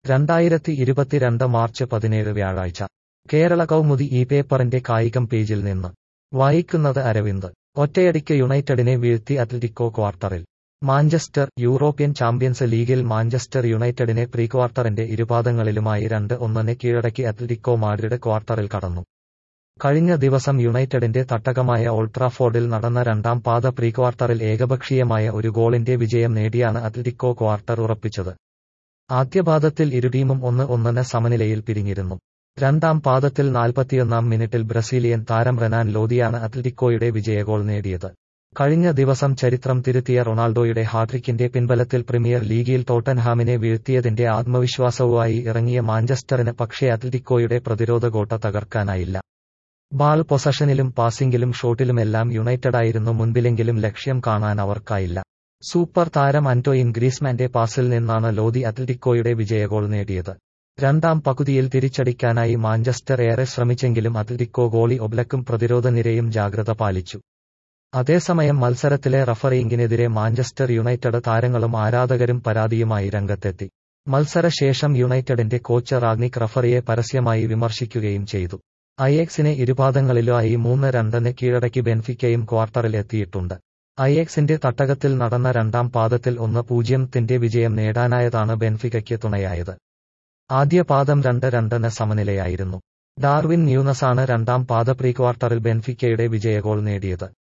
രണ്ടായിരത്തി ഇരുപത്തിരണ്ട് മാർച്ച് പതിനേഴ് വ്യാഴാഴ്ച കേരള കൗമുദി ഈ പേപ്പറിന്റെ കായികം പേജിൽ നിന്ന് വായിക്കുന്നത് അരവിന്ദ് ഒറ്റയടിക്ക് യുണൈറ്റഡിനെ വീഴ്ത്തി അത്ലറ്റിക്കോ ക്വാർട്ടറിൽ മാഞ്ചസ്റ്റർ യൂറോപ്യൻ ചാമ്പ്യൻസ് ലീഗിൽ മാഞ്ചസ്റ്റർ യുണൈറ്റഡിനെ പ്രീ ക്വാർട്ടറിന്റെ ഇരുപാദങ്ങളിലുമായി രണ്ട് ഒന്നിന് കീഴടക്കി അത്ലറ്റിക്കോ മാഡ്രിഡ് ക്വാർട്ടറിൽ കടന്നു കഴിഞ്ഞ ദിവസം യുണൈറ്റഡിന്റെ തട്ടകമായ ഓൾട്രാഫോർഡിൽ നടന്ന രണ്ടാം പാദ പ്രീ ക്വാർട്ടറിൽ ഏകപക്ഷീയമായ ഒരു ഗോളിന്റെ വിജയം നേടിയാണ് അത്ലറ്റിക്കോ ക്വാർട്ടർ ഉറപ്പിച്ചത് ആദ്യപാദത്തിൽ ഇരു ടീമും ഒന്ന് ഒന്നിന് സമനിലയിൽ പിരിഞ്ഞിരുന്നു രണ്ടാം പാദത്തിൽ നാൽപ്പത്തിയൊന്നാം മിനിറ്റിൽ ബ്രസീലിയൻ താരം റെനാൻ ലോദിയാണ് അത്ലറ്റിക്കോയുടെ വിജയഗോൾ നേടിയത് കഴിഞ്ഞ ദിവസം ചരിത്രം തിരുത്തിയ റൊണാൾഡോയുടെ ഹാട്രിക്കിന്റെ പിൻബലത്തിൽ പ്രീമിയർ ലീഗിൽ ടോട്ടൻഹാമിനെ വീഴ്ത്തിയതിന്റെ ആത്മവിശ്വാസവുമായി ഇറങ്ങിയ മാഞ്ചസ്റ്ററിന് പക്ഷേ അത്ലറ്റിക്കോയുടെ പ്രതിരോധ കോട്ട തകർക്കാനായില്ല ബാൾ പൊസഷനിലും പാസിംഗിലും ഷോട്ടിലുമെല്ലാം യുണൈറ്റഡായിരുന്നു മുൻപിലെങ്കിലും ലക്ഷ്യം കാണാൻ അവർക്കായില്ല സൂപ്പർ താരം അന്റോയിൻ ഗ്രീസ്മാന്റെ പാസിൽ നിന്നാണ് ലോദി അത്ലറ്റിക്കോയുടെ വിജയഗോൾ നേടിയത് രണ്ടാം പകുതിയിൽ തിരിച്ചടിക്കാനായി മാഞ്ചസ്റ്റർ ഏറെ ശ്രമിച്ചെങ്കിലും അത്ലറ്റിക്കോ ഗോളി ഒബ്ലക്കും പ്രതിരോധ നിരയും ജാഗ്രത പാലിച്ചു അതേസമയം മത്സരത്തിലെ റഫറിംഗിനെതിരെ മാഞ്ചസ്റ്റർ യുണൈറ്റഡ് താരങ്ങളും ആരാധകരും പരാതിയുമായി രംഗത്തെത്തി മത്സരശേഷം യുണൈറ്റഡിന്റെ കോച്ച് റാഗ്നിക് റഫറിയെ പരസ്യമായി വിമർശിക്കുകയും ചെയ്തു ഐഎക്സിനെ ഇരുപാദങ്ങളിലായി മൂന്ന് രണ്ടിന് കീഴടക്കി ബെൻഫിക്കയും ക്വാർട്ടറിൽ എത്തിയിട്ടുണ്ട് ഐഎക്സിന്റെ തട്ടകത്തിൽ നടന്ന രണ്ടാം പാദത്തിൽ ഒന്ന് പൂജ്യത്തിന്റെ വിജയം നേടാനായതാണ് ബെൻഫിക്കയ്ക്ക് തുണയായത് ആദ്യ പാദം രണ്ട് രണ്ടിന് സമനിലയായിരുന്നു ഡാർവിൻ ന്യൂനസാണ് രണ്ടാം പാദ പ്രീ ക്വാർട്ടറിൽ ബെൻഫിക്കയുടെ വിജയഗോൾ നേടിയത്